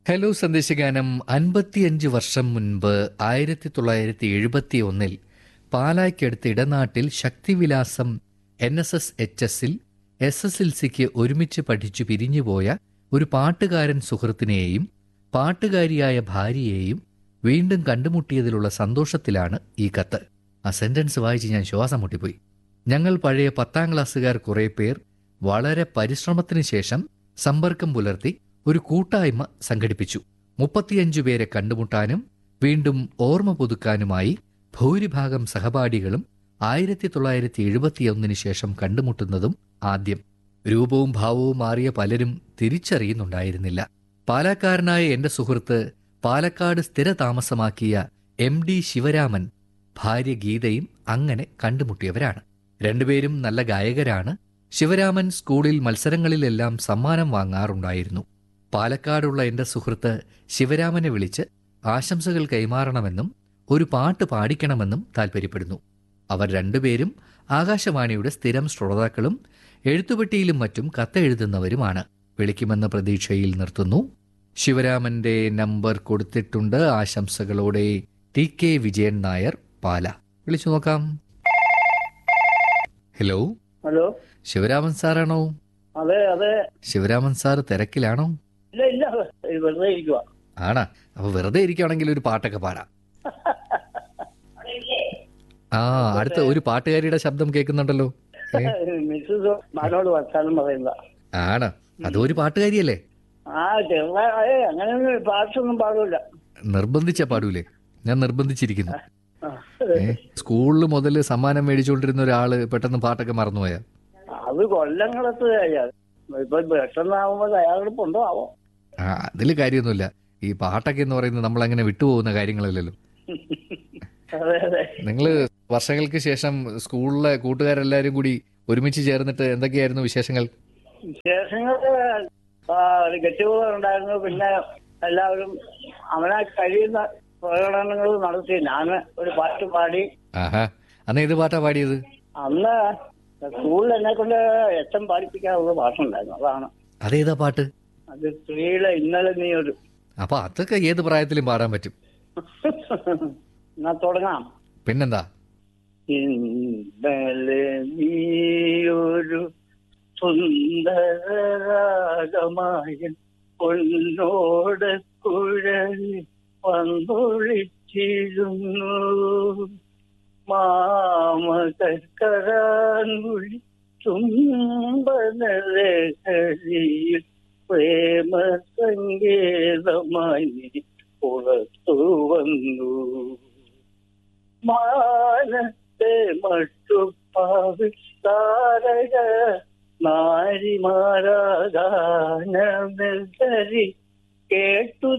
Hello സന്ദേശഗാനം അൻപത്തിയഞ്ച് വർഷം മുൻപ് ആയിരത്തി തൊള്ളായിരത്തി എഴുപത്തി ഒന്നിൽ പാലായ്ക്കടുത്ത് ഇടനാട്ടിൽ Sakthivilasam N S S H എസിൽ എസ് എസ് എൽ സിക്ക് ഒരുമിച്ച് പഠിച്ചു പിരിഞ്ഞുപോയ ഒരു പാട്ടുകാരൻ സുഹൃത്തിനെയും പാട്ടുകാരിയായ ഭാര്യയെയും വീണ്ടും കണ്ടുമുട്ടിയതിലുള്ള സന്തോഷത്തിലാണ് ഈ കത്ത് ആ സെന്റൻസ് വായിച്ച് ഞാൻ ശ്വാസം മുട്ടിപ്പോയി ഞങ്ങൾ പഴയ പത്താം ക്ലാസ്സുകാർ കുറെ പേർ വളരെ പരിശ്രമത്തിന് ശേഷം സമ്പർക്കം പുലർത്തി ഒരു കൂട്ടായ്മ സംഘടിപ്പിച്ചു മുപ്പത്തിയഞ്ചു പേരെ കണ്ടുമുട്ടാനും വീണ്ടും ഓർമ്മ പുതുക്കാനുമായി ഭൂരിഭാഗം സഹപാഠികളും ആയിരത്തി തൊള്ളായിരത്തി എഴുപത്തിയൊന്നിന് ശേഷം കണ്ടുമുട്ടുന്നതും ആദ്യം രൂപവും ഭാവവും മാറിയ പലരും തിരിച്ചറിയുന്നുണ്ടായിരുന്നില്ല പാലക്കാരനായ എന്റെ സുഹൃത്ത് പാലക്കാട് സ്ഥിരതാമസമാക്കിയ എം ഡി ശിവരാമൻ ഭാര്യ ഗീതയും അങ്ങനെ കണ്ടുമുട്ടിയവരാണ് രണ്ടുപേരും നല്ല ഗായകരാണ് ശിവരാമൻ സ്കൂളിൽ മത്സരങ്ങളിലെല്ലാം സമ്മാനം വാങ്ങാറുണ്ടായിരുന്നു പാലക്കാടുള്ള എന്റെ സുഹൃത്ത് ശിവരാമനെ വിളിച്ച് ആശംസകൾ കൈമാറണമെന്നും ഒരു പാട്ട് പാടിക്കണമെന്നും താൽപ്പര്യപ്പെടുന്നു അവർ രണ്ടുപേരും ആകാശവാണിയുടെ സ്ഥിരം ശ്രോതാക്കളും എഴുത്തുപെട്ടിയിലും മറ്റും കത്തെഴുതുന്നവരുമാണ് വിളിക്കുമെന്ന പ്രതീക്ഷയിൽ നിർത്തുന്നു ശിവരാമന്റെ നമ്പർ കൊടുത്തിട്ടുണ്ട് ആശംസകളോടെ ടി കെ വിജയൻ നായർ പാല വിളിച്ചു നോക്കാം ഹലോ ഹലോ ശിവരാമൻ സാറാണോ അതെ അതെ ശിവരാമൻ സാർ തിരക്കിലാണോ ഇല്ല ഇല്ല ഇത് വെറുതെ ഇരിക്കുക ആണാ അപ്പൊ വെറുതെ ഇരിക്കുകയാണെങ്കിൽ ഒരു പാട്ടൊക്കെ പാടാം ആ അടുത്ത ഒരു പാട്ടുകാരിയുടെ ശബ്ദം കേൾക്കുന്നുണ്ടല്ലോ ഏ? മിസ്സസ് മാനോട് വർത്താനം പറയുന്ന ആണ് അതൊരു പാട്ടുകാരിയല്ലേ ആ ചെറുതായ അങ്ങനെ പാട്ടൊന്നും പാടില്ല നിർബന്ധിച്ച പാടൂലേ ഞാൻ നിർബന്ധിച്ചിരിക്കുന്നു ഏ സ്കൂളിൽ മുതൽ സമ്മാനം മേടിച്ചുകൊണ്ടിരുന്ന ഒരാള് പെട്ടെന്ന് പാട്ടൊക്കെ മറന്നുപോയാ അത് കൊല്ലങ്ങളത്ത് അയാൾ ഇപ്പൊ പെട്ടെന്നാവുമ്പോ അയാളെടുപ്പുണ്ടോ ആവോ ആ അതിൽ കാര്യമൊന്നുമില്ല ഈ പാട്ടൊക്കെ എന്ന് പറയുന്നത് നമ്മൾ അങ്ങനെ വിട്ടുപോകുന്ന കാര്യങ്ങളല്ലല്ലോ അതെ അതെ നിങ്ങള് വർഷങ്ങൾക്ക് ശേഷം സ്കൂളിലെ കൂട്ടുകാരെല്ലാരും കൂടി ഒരുമിച്ച് ചേർന്നിട്ട് എന്തൊക്കെയായിരുന്നു വിശേഷങ്ങൾ വിശേഷങ്ങള് ഗെറ്റുകൾ ഉണ്ടായിരുന്നു പിന്നെ എല്ലാവരും അവനാ കഴിയുന്ന പ്രകടനങ്ങൾ നടത്തി ഞാൻ ഒരു പാട്ട് പാടി ആഹാ അന്ന് ഏത് പാട്ടാ പാടിയത് അന്ന് സ്കൂളിൽ എന്നെ കൊണ്ട് എച്ചം പാടിപ്പിക്കാനുള്ള പാട്ടുണ്ടായിരുന്നു അതാണ് അതേതാ പാട്ട് അത് സ്ത്രീയിലെ ഇന്നലെ നീ ഒരു അപ്പൊ അതൊക്കെ ഏത് പ്രായത്തിലും പാടാൻ പറ്റും എന്നാ തുടങ്ങാം പിന്നെന്താ ഇന്നലെ നീയൊരു സുന്ദരരാഗമായ പൊന്നോട് കുഴലി വന്നൊളിച്ചിരുന്നു മാമകരാൻകുഴി ചുംബനലഹരിയിൽ പ്രേമ സങ്കേതമായി നീ പുറത്തു വന്നു മാനത്തെ മട്ടുപ്പാവ് താരക നാരിമാരാഗാനമെന്തരി കേട്ടു